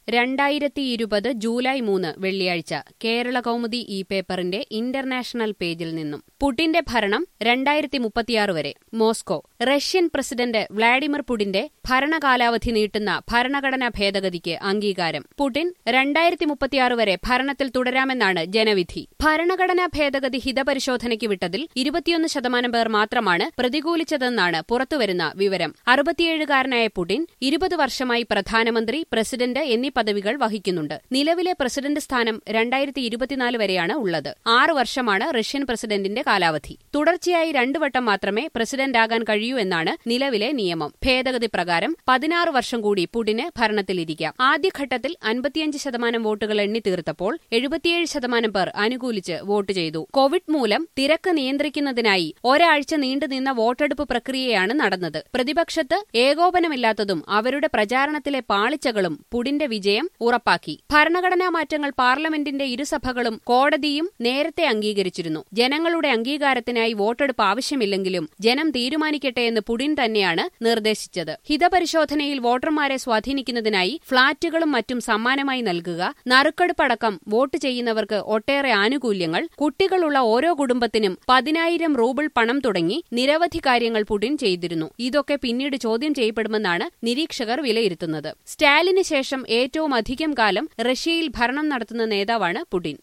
രണ്ടായിരത്തി ഇരുപത് ജൂലൈ മൂന്ന് വെള്ളിയാഴ്ച കേരള കൗമുദി ഈ പേപ്പറിന്റെ ഇന്റർനാഷണൽ പേജിൽ നിന്നും പുടിന്റെ ഭരണം രണ്ടായിരത്തി മുപ്പത്തിയാറ് വരെ മോസ്കോ റഷ്യൻ പ്രസിഡന്റ് വ്ളാഡിമിർ പുടിന്റെ ഭരണകാലാവധി നീട്ടുന്ന ഭരണഘടനാ ഭേദഗതിക്ക് അംഗീകാരം പുടിൻ രണ്ടായിരത്തി മുപ്പത്തിയാറ് വരെ ഭരണത്തിൽ തുടരാമെന്നാണ് ജനവിധി ഭരണഘടനാ ഭേദഗതി ഹിതപരിശോധനയ്ക്ക് വിട്ടതിൽ ഇരുപത്തിയൊന്ന് ശതമാനം പേർ മാത്രമാണ് പ്രതികൂലിച്ചതെന്നാണ് പുറത്തുവരുന്ന വിവരം അറുപത്തിയേഴുകാരനായ പുടിൻ ഇരുപത് വർഷമായി പ്രധാനമന്ത്രി പ്രസിഡന്റ് എന്നീ പദവികൾ വഹിക്കുന്നുണ്ട് നിലവിലെ പ്രസിഡന്റ് സ്ഥാനം രണ്ടായിരത്തി ഇരുപത്തിനാല് വരെയാണ് ഉള്ളത് ആറ് വർഷമാണ് റഷ്യൻ പ്രസിഡന്റിന്റെ കാലാവധി തുടർച്ചയായി രണ്ടു വട്ടം മാത്രമേ പ്രസിഡന്റാകാൻ കഴിയൂ എന്നാണ് നിലവിലെ നിയമം ഭേദഗതി പ്രകാരം പതിനാറ് വർഷം കൂടി പുടിന് ഭരണത്തിലിരിക്കാം ആദ്യഘട്ടത്തിൽ അൻപത്തിയഞ്ച് ശതമാനം വോട്ടുകൾ എണ്ണി തീർത്തപ്പോൾ എഴുപത്തിയേഴ് ശതമാനം പേർ അനുകൂലിച്ച് വോട്ട് ചെയ്തു കോവിഡ് മൂലം തിരക്ക് നിയന്ത്രിക്കുന്നതിനായി ഒരാഴ്ച നീണ്ടുനിന്ന വോട്ടെടുപ്പ് പ്രക്രിയയാണ് നടന്നത് പ്രതിപക്ഷത്ത് ഏകോപനമില്ലാത്തതും അവരുടെ പ്രചാരണത്തിലെ പാളിച്ചകളും പുടിന്റെ വിജയം ഉറപ്പാക്കി ഭരണഘടനാ മാറ്റങ്ങൾ പാർലമെന്റിന്റെ ഇരുസഭകളും കോടതിയും നേരത്തെ അംഗീകരിച്ചിരുന്നു ജനങ്ങളുടെ അംഗീകാരത്തിനായി വോട്ടെടുപ്പ് ആവശ്യമില്ലെങ്കിലും ജനം തീരുമാനിക്കട്ടെ എന്ന് പുടിൻ തന്നെയാണ് നിർദ്ദേശിച്ചത് ഹിതപരിശോധനയിൽ വോട്ടർമാരെ സ്വാധീനിക്കുന്നതിനായി ഫ്ളാറ്റുകളും മറ്റും സമ്മാനമായി നൽകുക നറുക്കെടുപ്പടക്കം വോട്ട് ചെയ്യുന്നവർക്ക് ഒട്ടേറെ ആനുകൂല്യങ്ങൾ കുട്ടികളുള്ള ഓരോ കുടുംബത്തിനും പതിനായിരം റൂബിൾ പണം തുടങ്ങി നിരവധി കാര്യങ്ങൾ പുടിൻ ചെയ്തിരുന്നു ഇതൊക്കെ പിന്നീട് ചോദ്യം ചെയ്യപ്പെടുമെന്നാണ് നിരീക്ഷകർ വിലയിരുത്തുന്നത് സ്റ്റാലിന് ശേഷം ഏറ്റവും അധികം കാലം റഷ്യയിൽ ഭരണം നടത്തുന്ന നേതാവാണ് പുടിൻ